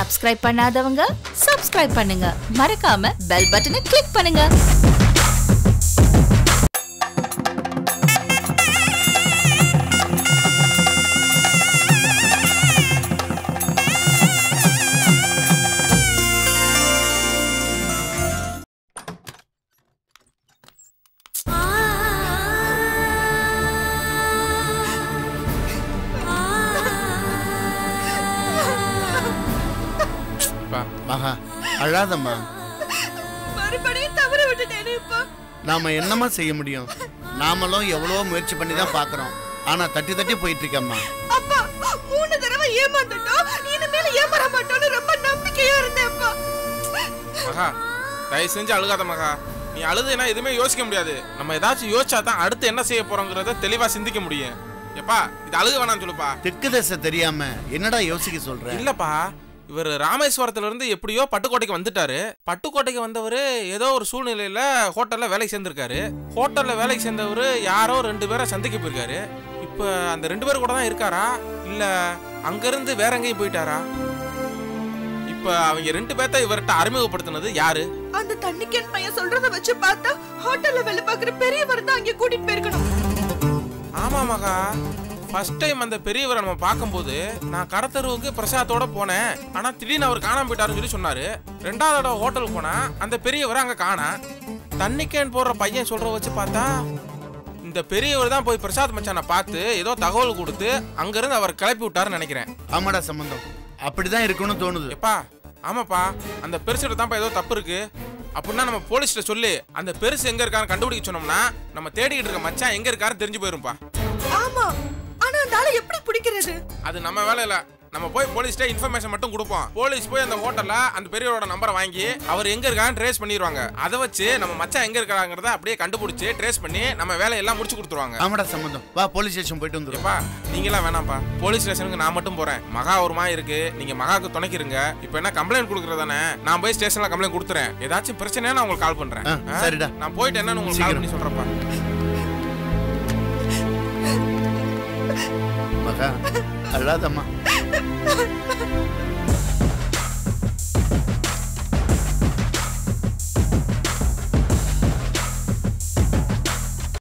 Subscribe பண்ணாதவங்க subscribe பண்ணுங்க மறக்காம பெல் பட்டனை கிளிக் பண்ணுங்க பா மகா அழாதம்மா மறுபடியும் தவற விட்டுட்டேனேப்பா நாம என்னம்மா செய்ய முடியும் நாமளும் எவ்வளவோ முயற்சி பண்ணி தான் பார்க்கறோம் ஆனா தட்டி தட்டி போயிட்டு இருக்கம்மா அப்பா மூணு தடவை ஏமாந்துட்டோம் இனிமேல ஏமாற மாட்டோம்னு ரொம்ப நம்பிக்கையா இருந்தேன்ப்பா மகா தயவு செஞ்சு அழுகாத மகா நீ அழுதுனா எதுவுமே யோசிக்க முடியாது நம்ம ஏதாச்சும் யோசிச்சா தான் அடுத்து என்ன செய்ய போறோங்கிறத தெளிவா சிந்திக்க முடியும் எப்பா இது அழுக வேணாம்னு சொல்லுப்பா தெற்கு திசை தெரியாம என்னடா யோசிக்க சொல்ற இல்லப்பா இவர் ராமேஸ்வரத்துல இருந்து எப்படியோ பட்டுக்கோட்டைக்கு வந்துட்டாரு பட்டுக்கோட்டைக்கு வந்தவர் ஏதோ ஒரு சூழ்நிலையில ஹோட்டல்ல வேலைக்கு சேர்ந்திருக்காரு ஹோட்டல்ல வேலைக்கு சேர்ந்தவர் யாரோ ரெண்டு பேரை சந்திக்க போயிருக்காரு இப்ப அந்த ரெண்டு பேர் கூட தான் இருக்காரா இல்ல அங்கிருந்து வேற எங்கேயும் போயிட்டாரா இப்ப அவங்க ரெண்டு பேர்த்த இவர்கிட்ட அறிமுகப்படுத்தினது யாரு அந்த தண்ணிக்கேன் பையன் சொல்றத வச்சு பார்த்தா ஹோட்டல்ல வேலை பார்க்குற பெரியவர் தான் அங்கே கூட்டிட்டு போயிருக்கணும் ஆமா மகா ஃபர்ஸ்ட் டைம் அந்த பெரியவரை நம்ம பார்க்கும்போது நான் கடத்தருவுக்கு பிரசாத்தோட போனேன் ஆனா திடீர்னு அவர் காணாம போயிட்டாருன்னு சொல்லி சொன்னாரு ரெண்டாவது தடவை ஹோட்டலுக்கு போனா அந்த பெரியவரை அங்க காணா தண்ணி கேன் போடுற பையன் சொல்ற வச்சு பார்த்தா இந்த பெரியவர் தான் போய் பிரசாத் மச்சானை பார்த்து ஏதோ தகவல் கொடுத்து அங்கிருந்து அவர் கிளப்பி விட்டாருன்னு நினைக்கிறேன் ஆமாடா சம்பந்தம் அப்படிதான் இருக்கும்னு தோணுது எப்பா ஆமாப்பா அந்த பெருசுகிட்ட தான்ப்பா ஏதோ தப்பு இருக்கு அப்படின்னா நம்ம போலீஸ்கிட்ட சொல்லி அந்த பெருசு எங்க இருக்கான்னு கண்டுபிடிக்க சொன்னோம்னா நம்ம தேடிக்கிட்டு இருக்க மச்சான் எங்க இருக்காருன்னு தெரிஞ்சு போயிரும்பா ஆமா ஆனா அந்த ஆளை எப்படி பிடிக்கிறது அது நம்ம வேலை இல்ல நம்ம போய் போலீஸ்ட்ட இன்ஃபர்மேஷன் மட்டும் கொடுப்போம் போலீஸ் போய் அந்த ஹோட்டல்ல அந்த பெரியவரோட நம்பரை வாங்கி அவர் எங்க இருக்கான்னு ட்ரேஸ் பண்ணிடுவாங்க அதை வச்சு நம்ம மச்சான் எங்க இருக்காங்கிறத அப்படியே கண்டுபிடிச்சு ட்ரேஸ் பண்ணி நம்ம வேலையெல்லாம் முடிச்சு கொடுத்துருவாங்க ஆமாடா சம்பந்தம் வா போலீஸ் ஸ்டேஷன் போயிட்டு வந்துடும் எப்பா நீங்களாம் வேணாம்ப்பா போலீஸ் ஸ்டேஷனுக்கு நான் மட்டும் போறேன் மகா ஒரு மாதிரி இருக்கு நீங்க மகாவுக்கு துணைக்கிறீங்க இப்போ என்ன கம்ப்ளைண்ட் கொடுக்குறதானே நான் போய் ஸ்டேஷன்ல கம்ப்ளைண்ட் கொடுத்துறேன் ஏதாச்சும் பிரச்சனையா நான் உங்களுக்கு கால் பண்றேன் ஆ, ஆ? சரிடா. நான் போயிட்டு என்னன்னு உங்களுக்கு கால் சீக்கிரம். பண்ணி சொல்றேன்ப்பா மகா அழாதம்மா